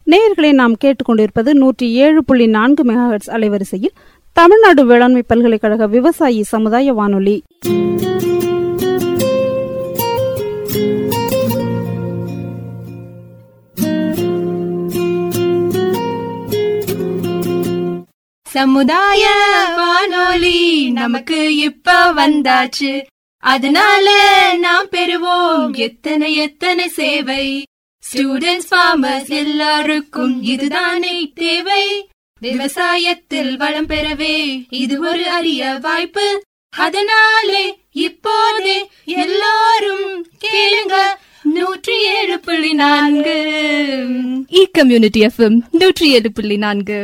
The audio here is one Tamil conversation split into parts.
நேயர்களை நாம் கேட்டுக்கொண்டிருப்பது நூற்றி ஏழு புள்ளி நான்கு மெகாஹெட்ஸ் அலைவரிசையில் தமிழ்நாடு வேளாண்மை பல்கலைக்கழக விவசாயி சமுதாய வானொலி சமுதாய வானொலி நமக்கு இப்ப வந்தாச்சு அதனால நாம் பெறுவோம் எத்தனை எத்தனை சேவை ஸ்டூடெண்ட்ஸ் ஃபார்மர்ஸ் எல்லாருக்கும் இதுதானே தேவை விவசாயத்தில் வளம் பெறவே இது ஒரு அரிய வாய்ப்பு அதனாலே இப்போதே எல்லாரும் கேளுங்க நூற்றி ஏழு புள்ளி நான்கு இ கம்யூனிட்டி எஃப்எம் நூற்றி ஏழு புள்ளி நான்கு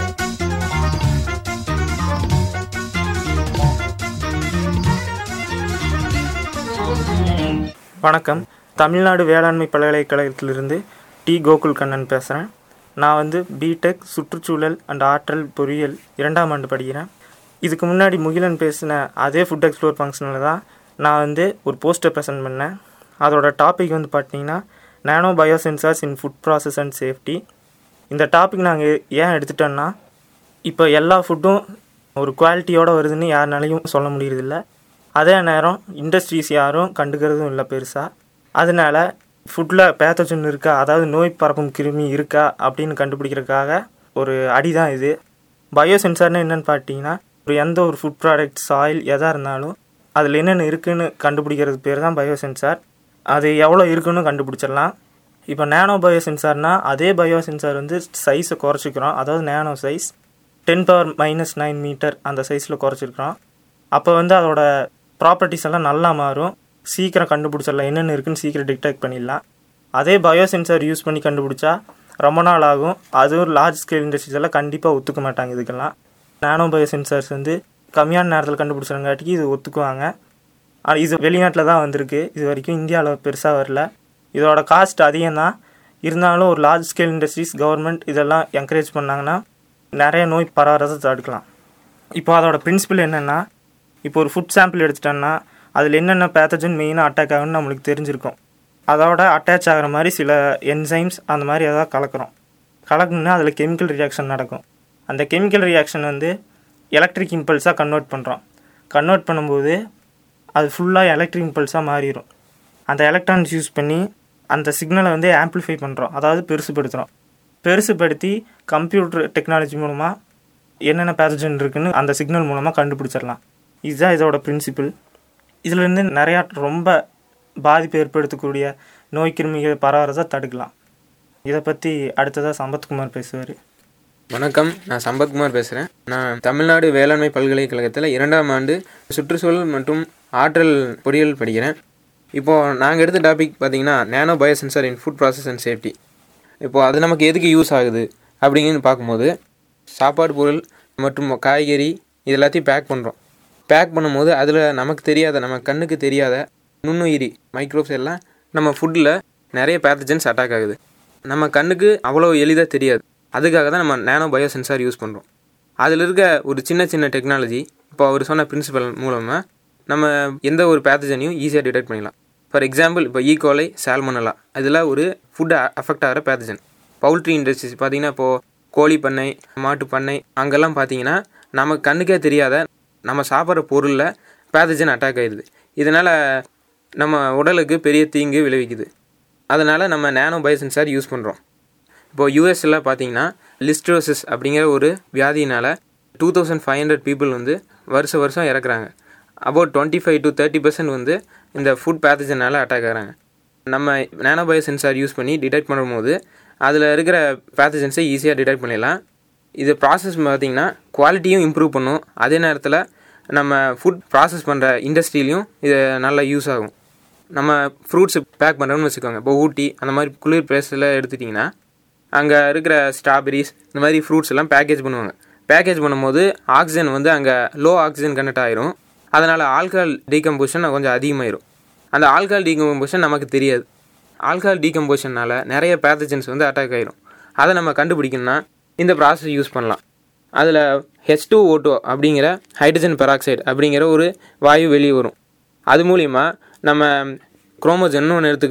வணக்கம் தமிழ்நாடு வேளாண்மை பல்கலைக்கழகத்திலிருந்து டி கோகுல் கண்ணன் பேசுகிறேன் நான் வந்து பிடெக் சுற்றுச்சூழல் அண்ட் ஆற்றல் பொறியியல் இரண்டாம் ஆண்டு படிக்கிறேன் இதுக்கு முன்னாடி முகிலன் பேசின அதே ஃபுட் எக்ஸ்ப்ளோர் ஃபங்க்ஷனில் தான் நான் வந்து ஒரு போஸ்டர் ப்ரெசென்ட் பண்ணேன் அதோட டாபிக் வந்து பார்த்தீங்கன்னா nano biosensors in food process and safety இந்த டாபிக் நாங்கள் ஏன் எடுத்துட்டோன்னா இப்போ எல்லா ஃபுட்டும் ஒரு குவாலிட்டியோடு வருதுன்னு யாருனாலையும் சொல்ல முடியறதில்ல அதே நேரம் இண்டஸ்ட்ரீஸ் யாரும் கண்டுக்கிறதும் இல்லை பெருசாக அதனால ஃபுட்டில் பேத்தஜன் இருக்கா அதாவது நோய் பரப்பும் கிருமி இருக்கா அப்படின்னு கண்டுபிடிக்கிறதுக்காக ஒரு அடி தான் இது பயோசென்சார்னு என்னென்னு பார்த்தீங்கன்னா ஒரு எந்த ஒரு ஃபுட் ப்ராடக்ட் சாயில் எதாக இருந்தாலும் அதில் என்னென்ன இருக்குன்னு கண்டுபிடிக்கிறது பேர் தான் பயோசென்சார் அது எவ்வளோ இருக்குன்னு கண்டுபிடிச்சிடலாம் இப்போ நேனோ பயோ சென்சார்னால் அதே பயோ சென்சார் வந்து சைஸை குறைச்சிக்கிறோம் அதாவது nano size ten power minus nine metre அந்த சைஸில் குறைச்சிருக்கிறோம் அப்போ வந்து அதோட ப்ராப்பர்ட்டிஸ் எல்லாம் நல்லா மாறும் சீக்கிரம் கண்டுபிடிச்சிடலாம் என்னென்ன இருக்குன்னு சீக்கிரம் டிடெக்ட் பண்ணிடலாம் அதே பயோ சென்சார் யூஸ் பண்ணி கண்டுபிடிச்சா ரொம்ப நாள் ஆகும் அதுவும் லார்ஜ் ஸ்கேல் இண்டஸ்ட்ரீஸ் எல்லாம் கண்டிப்பாக ஒத்துக்க மாட்டாங்க இதுக்கெல்லாம் நானோ பயோ சென்சார்ஸ் வந்து கம்மியான நேரத்தில் கண்டுபிடிச்சிருங்காட்டிக்கு இது ஒத்துக்குவாங்க ஆனால் இது வெளிநாட்டில் தான் வந்திருக்கு இது வரைக்கும் இந்தியாவில் பெருசாக வரல இதோட காஸ்ட் அதிகம் தான் இருந்தாலும் ஒரு லார்ஜ் ஸ்கேல் இண்டஸ்ட்ரீஸ் கவர்மெண்ட் இதெல்லாம் என்கரேஜ் பண்ணாங்கன்னா நிறைய நோய் பரவறதை தடுக்கலாம் இப்போ அதோட பிரின்சிபல் என்னென்னா இப்போ ஒரு ஃபுட் சாம்பிள் எடுத்துட்டோன்னா அதில் என்னென்ன பேத்தஜன் மெயினாக அட்டாக் ஆகுன்னு நம்மளுக்கு தெரிஞ்சிருக்கும் அதோட அட்டாச் ஆகிற மாதிரி சில என்சைம்ஸ் அந்த மாதிரி ஏதாவது கலக்கிறோம் கலக்கணுன்னா அதில் கெமிக்கல் ரியாக்ஷன் நடக்கும் அந்த கெமிக்கல் ரியாக்ஷன் வந்து எலக்ட்ரிக் இம்பல்ஸாக கன்வெர்ட் பண்ணுறோம் கன்வெர்ட் பண்ணும்போது அது ஃபுல்லாக எலக்ட்ரிக் இம்பல்ஸாக மாறிடும் அந்த எலக்ட்ரான்ஸ் யூஸ் பண்ணி அந்த சிக்னலை வந்து ஆம்ப்ளிஃபை பண்ணுறோம் அதாவது பெருசுப்படுத்துகிறோம் பெருசுப்படுத்தி கம்ப்யூட்டர் டெக்னாலஜி மூலமாக என்னென்ன பேத்தஜன் இருக்குன்னு அந்த சிக்னல் மூலமாக கண்டுபிடிச்சிடலாம் இதுதான் இதோட பிரின்சிபிள் இதுலேருந்து நிறையா ரொம்ப பாதிப்பு ஏற்படுத்தக்கூடிய நோய் கிருமிகள் பரவறதை தடுக்கலாம் இதை பற்றி அடுத்ததாக சம்பத்குமார் பேசுவார் வணக்கம் நான் சம்பத்குமார் பேசுகிறேன் நான் தமிழ்நாடு வேளாண்மை பல்கலைக்கழகத்தில் இரண்டாம் ஆண்டு சுற்றுச்சூழல் மற்றும் ஆற்றல் பொறியியல் படிக்கிறேன் இப்போது நாங்கள் எடுத்த டாபிக் பார்த்தீங்கன்னா nano biosensor in food process and safety இப்போது அது நமக்கு எதுக்கு யூஸ் ஆகுது அப்படிங்கன்னு பார்க்கும்போது சாப்பாடு பொருள் மற்றும் காய்கறி இது எல்லாத்தையும் பேக் பண்ணுறோம் பேக் பண்ணும்போது அதில் நமக்கு தெரியாத நம்ம கண்ணுக்கு தெரியாத நுண்ணுயிரி மைக்ரோப்ஸ் எல்லாம் நம்ம ஃபுட்டில் நிறைய பேத்தஜன்ஸ் அட்டாக் ஆகுது நம்ம கண்ணுக்கு அவ்வளோ எளிதாக தெரியாது அதுக்காக தான் நம்ம நேனோ பயோ சென்சார் யூஸ் பண்ணுறோம் அதில் இருக்க ஒரு சின்ன சின்ன டெக்னாலஜி இப்போ அவர் சொன்ன பிரின்சிபல் மூலமாக நம்ம எந்த ஒரு பேத்தஜனையும் ஈஸியாக டிடெக்ட் பண்ணிடலாம் ஃபார் எக்ஸாம்பிள் இப்போ ஈகோலை சால்மனலா அதில் ஒரு ஃபுட் அஃபெக்ட் ஆகிற பேத்தஜன் பவுல்ட்ரி இண்டஸ்ட்ரீஸ் பார்த்தீங்கன்னா இப்போது கோழி பண்ணை மாட்டு பண்ணை அங்கெல்லாம் பார்த்தீங்கன்னா நம்ம கண்ணுக்கே தெரியாத நம்ம சாப்பிட்ற பொருளில் பேத்தஜன் அட்டாக் ஆயிடுது இதனால் நம்ம உடலுக்கு பெரிய தீங்கு விளைவிக்குது அதனால் நம்ம நேனோ பயோசென்சார் யூஸ் பண்ணுறோம் இப்போது யூஎஸில் பார்த்தீங்கன்னா லிஸ்ட்ரோசிஸ் அப்படிங்கிற ஒரு வியாதியினால் two thousand five hundred people வந்து வருஷ வருஷம் இறக்குறாங்க about twenty five to thirty percent வந்து இந்த ஃபுட் பேத்தஜனால் அட்டாக் ஆகிறாங்க நம்ம நேனோ பயோ சென்சார் யூஸ் பண்ணி டிடெக்ட் பண்ணும்போது அதில் இருக்கிற பேத்தஜன்ஸை ஈஸியாக டிடெக்ட் பண்ணிடலாம் இது ப்ராசஸ் பார்த்திங்கன்னா குவாலிட்டியும் இம்ப்ரூவ் பண்ணும் அதே நேரத்தில் நம்ம ஃபுட் ப்ராசஸ் பண்ணுற இண்டஸ்ட்ரியிலையும் இது நல்லா யூஸ் ஆகும் நம்ம ஃப்ரூட்ஸ் பேக் பண்ணுறோம்னு வச்சுக்கோங்க இப்போ ஊட்டி அந்த மாதிரி குளிர் பிளேஸில் எடுத்துட்டிங்கன்னா அங்கே இருக்கிற ஸ்ட்ராபெரிஸ் இந்த மாதிரி ஃப்ரூட்ஸ் எல்லாம் பேக்கேஜ் பண்ணுவாங்க பேக்கேஜ் பண்ணும்போது ஆக்சிஜன் வந்து அங்கே லோ ஆக்சிஜன் கனெக்ட் ஆயிரும் அதனால் ஆல்கஹால் டீகம்போஷன் கொஞ்சம் அதிகமாயிரும் அந்த ஆல்கஹால் டீகம்போஷன் நமக்கு தெரியாது ஆல்கஹால் டீகம்போஷனால் நிறைய பேத்தஜன்ஸ் வந்து அட்டாக் ஆயிரும் அதை நம்ம கண்டுபிடிக்கணும்னா இந்த ப்ராசஸ் யூஸ் பண்ணலாம் அதில் ஹெச் டூ ஓட்டோ அப்படிங்கிற ஹைட்ரஜன் பெராக்சைடு அப்படிங்கிற ஒரு வாயு வெளியே வரும் அது மூலிமா நம்ம குரோமோஜன் ஒன்று எடுத்துக்கோங்க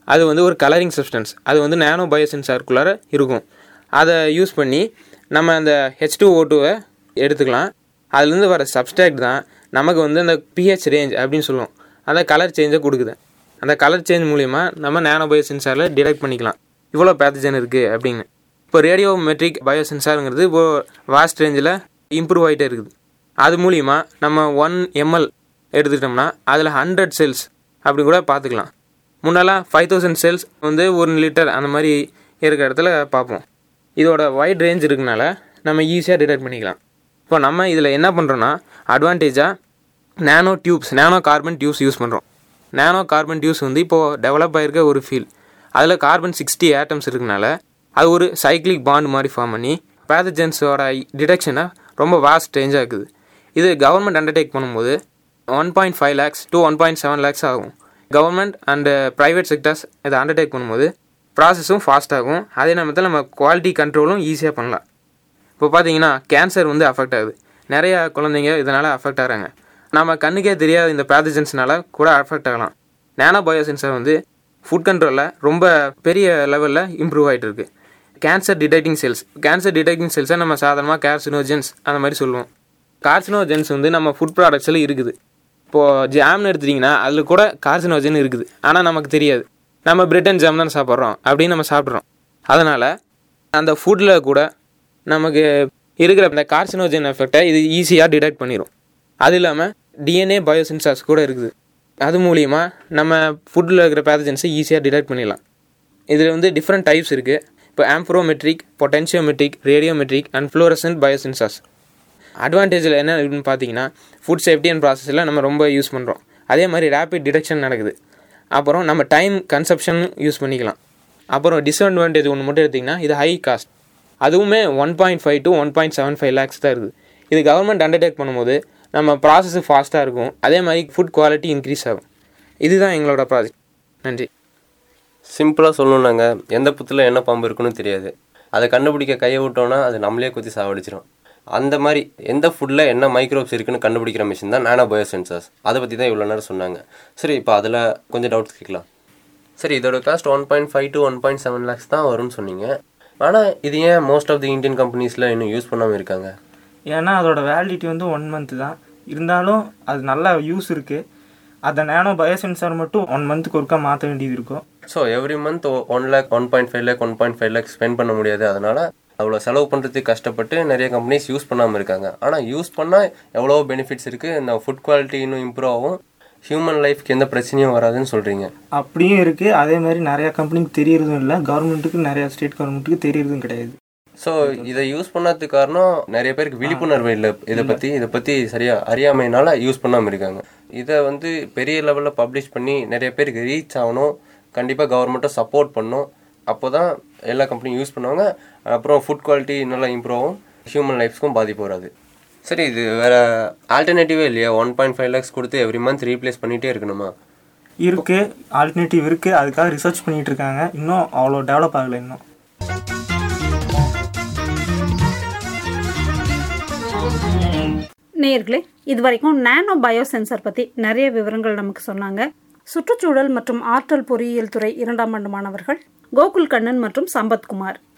அது வந்து ஒரு கலரிங் சப்ஸ்டன்ஸ் அது வந்து நேனோ பயோசென்சாருக்குள்ளார இருக்கும் அதை யூஸ் பண்ணி நம்ம அந்த ஹெச் டூ ஓ டூவை எடுத்துக்கலாம் அதுலேருந்து வர சப்ஸ்ட்ராக்ட் தான் நமக்கு வந்து அந்த பிஹெச் ரேஞ்ச் அப்படின்னு சொல்லுவோம் அந்த கலர் சேஞ்சை கொடுக்குது அந்த கலர் சேஞ்ச் மூலிமா நம்ம நேனோ பயோ சென்சாரில் டிடெக்ட் பண்ணிக்கலாம் இவ்வளோ பேத்தஜன் இருக்குது அப்படின்னு இப்போ ரேடியோ மெட்ரிக் பயோ சென்சாருங்கிறது இப்போது வாஸ்ட் ரேஞ்சில் இம்ப்ரூவ் ஆகிட்டே இருக்குது அது மூலிமா நம்ம ஒன் எம்எல் எடுத்துக்கிட்டோம்னா அதில் ஹண்ட்ரட் செல்ஸ் அப்படி கூட பார்த்துக்கலாம் முன்னெல்லாம் ஃபைவ் தௌசண்ட் செல்ஸ் வந்து ஒரு லிட்டர் அந்த மாதிரி இருக்கிற இடத்துல பார்ப்போம் இதோட வைட் ரேஞ்ச் இருக்கனால நம்ம ஈஸியாக டிடெக்ட் பண்ணிக்கலாம் இப்போ நம்ம இதில் என்ன பண்ணுறோன்னா அட்வான்டேஜாக nano tubes nano carbon tubes use பண்ணுறோம் நேனோ கார்பன் டியூப்ஸ் வந்து இப்போது டெவலப் ஆகிருக்க ஒரு ஃபீல் அதில் கார்பன் சிக்ஸ்டி ஆட்டம்ஸ் இருக்கனால அது ஒரு சைக்ளிக் பாண்ட் மாதிரி ஃபார்ம் பண்ணி பேத்தஜென்ஸோட டிடெக்ஷனை ரொம்ப வாஸ்ட் ரேஞ்சாக இருக்குது இது கவர்மெண்ட் அண்டர்டேக் பண்ணும்போது one point five lakhs to one point seven lakhs ஆகும் கவர்மெண்ட் அண்டு ப்ரைவேட் செக்டர்ஸ் இதை அண்டர்டேக் பண்ணும்போது ப்ராசஸும் ஃபாஸ்ட் ஆகும் அதே நேரத்தில் நம்ம குவாலிட்டி கண்ட்ரோலும் ஈஸியாக பண்ணலாம் இப்போ பார்த்தீங்கன்னா கேன்சர் வந்து அஃபெக்ட் ஆகுது நிறையா குழந்தைங்க இதனால் அஃபெக்ட் ஆகிறாங்க நம்ம கண்ணுக்கே தெரியாத இந்த பேத்தஜென்ஸ்னால கூட அஃபெக்ட் ஆகலாம் நேனோ பயோசென்சர் வந்து ஃபுட் கண்ட்ரோலில் ரொம்ப பெரிய லெவலில் இம்ப்ரூவ் ஆகிட்டு இருக்கு cancer detecting cells cancer detecting செல்ஸை நம்ம சாதாரணமாக கார்சினோஜென்ஸ் அந்த மாதிரி சொல்லுவோம் கார்சினோஜென்ஸ் வந்து நம்ம ஃபுட் ப்ராடக்ட்ஸில் இருக்குது இப்போது ஜாம்னு எடுத்துட்டிங்கன்னா அதில் கூட கார்சினோஜன் இருக்குது ஆனால் நமக்கு தெரியாது நம்ம பிரெட் அண்ட் ஜாம் தான் சாப்பிட்றோம் அப்படின்னு நம்ம சாப்பிட்றோம் அதனால் அந்த ஃபுட்டில் கூட நமக்கு இருக்கிற இந்த கார்சினோஜன் எஃபெக்டை இது ஈஸியாக டிடெக்ட் பண்ணிடும் அது இல்லாமல் டிஎன்ஏ பயோசென்சார்ஸ் கூட இருக்குது அது மூலிமா நம்ம ஃபுட்டில் இருக்கிற பேத்தஜென்ஸை ஈஸியாக டிடெக்ட் பண்ணிடலாம் இதில் வந்து டிஃப்ரெண்ட் டைப்ஸ் இருக்குது இப்போ amperometric potentiometric radiometric and fluorescent biosensors அட்வான்டேஜில் என்ன இருக்குன்னு பார்த்தீங்கன்னா ஃபுட் சேஃப்டி அண்ட் ப்ராசஸில் நம்ம ரொம்ப யூஸ் பண்ணுறோம் அதே மாதிரி ரேபிட் டிடெக்ஷன் நடக்குது அப்புறம் நம்ம டைம் கன்சப்ஷன் யூஸ் பண்ணிக்கலாம் அப்புறம் டிஸ்அட்வான்டேஜ் ஒன்று மட்டும் எடுத்திங்கன்னா இது ஹை காஸ்ட் அதுவுமே one point five to one point seven five lakhs தான் இருக்குது இது கவர்மெண்ட் அண்டர்டேக் பண்ணும்போது நம்ம ப்ராசஸ் ஃபாஸ்ட்டாக இருக்கும் அதே மாதிரி ஃபுட் குவாலிட்டி இன்க்ரீஸ் ஆகும் இதுதான் எங்களோட ப்ராஜெக்ட் நன்றி சிம்பிளாக சொல்லணுன்னாங்க எந்த புத்தில் என்ன பாம்பு இருக்குன்னு தெரியாது அதை கண்டுபிடிக்க கையை விட்டோன்னா அது நம்மளே குத்தி சாவடிச்சிடும் அந்த மாதிரி எந்த ஃபுட்டில் என்ன மைக்ரோப்ஸ் இருக்குன்னு கண்டுபிடிக்கிற மிஷின் தான் நானோ பயோ சென்சர்ஸ் அதை பற்றி தான் இவ்வளோ நேரம் சொன்னாங்க சரி இப்போ அதில் கொஞ்சம் டவுட்ஸ் கேட்கலாம் சரி இதோட cost one point five to one point seven lakhs தான் வரும்னு சொன்னீங்க ஆனால் இது ஏன் மோஸ்ட் ஆஃப் தி இந்தியன் கம்பெனிஸில் இன்னும் யூஸ் பண்ணாமல் இருக்காங்க ஏன்னா அதோட வேலிடிட்டி வந்து ஒன் மந்த் தான் இருந்தாலும் அது நல்ல யூஸ் இருக்குது அதை நேனோ பயோசென்சார் மட்டும் ஒன் மந்த்துக்கு ஒருக்கா மாற்ற வேண்டியது இருக்கும் so every month one lakh one point five lakh one point five lakh spend பண்ண முடியாது அதனால் அவ்வளோ செலவு பண்ணுறதுக்கு கஷ்டப்பட்டு நிறைய கம்பெனிஸ் யூஸ் பண்ணாமல் இருக்காங்க ஆனால் யூஸ் பண்ணால் எவ்வளோ பெனிஃபிட்ஸ் இருக்குது இந்த ஃபுட் குவாலிட்டி இன்னும் இம்ப்ரூவ் ஆகும் ஹியூமன் லைஃப்க்கு எந்த பிரச்சனையும் வராதுன்னு சொல்கிறீங்க அப்படியும் இருக்குது அதே மாதிரி நிறையா கம்பெனிக்கு தெரியறதும் இல்லை கவர்மெண்ட்டுக்கு நிறையா ஸ்டேட் கவர்மெண்ட்டுக்கு தெரியறதும் கிடையாது ஸோ இதை யூஸ் பண்ணதுக்கு காரணம் நிறைய பேருக்கு விழிப்புணர்வு இல்லை இதை பற்றி இதை பற்றி சரியாக அறியாமைனால யூஸ் பண்ணாமல் இருக்காங்க இதை வந்து பெரிய லெவலில் பப்ளிஷ் பண்ணி நிறைய பேருக்கு ரீச் ஆகணும் கண்டிப்பாக கவர்மெண்ட்டும் சப்போர்ட் பண்ணும் அப்போ தான் எல்லா கம்பெனியும் யூஸ் பண்ணுவாங்க அப்புறம் ஃபுட் குவாலிட்டி நல்லா இம்ப்ரூவ் ஆகும் ஹியூமன் லைஃப்ஸ்க்கும் பாதிப்பு வராது சரி இது வேற ஆல்டர்னேட்டிவே இல்லையா ஒன் பாயிண்ட் ஃபைவ் லேக்ஸ் கொடுத்து எவ்ரி மந்த் ரீப்ளேஸ் பண்ணிகிட்டே இருக்கணுமா இருக்குது ஆல்டர்னேட்டிவ் இருக்குது அதுக்காக ரிசர்ச் பண்ணிகிட்டு இருக்காங்க இன்னும் அவ்வளோ டெவலப் ஆகலை இன்னும் நேர்களே இதுவரைக்கும் நானோ பயோ சென்சார் பற்றி நிறைய விவரங்கள் நமக்கு சொன்னாங்க சுற்றுச்சூழல் மற்றும் ஆற்றல் பொறியியல் துறை இரண்டாம் ஆண்டு மாணவர்கள் கோகுல் கண்ணன் மற்றும் சம்பத்குமார்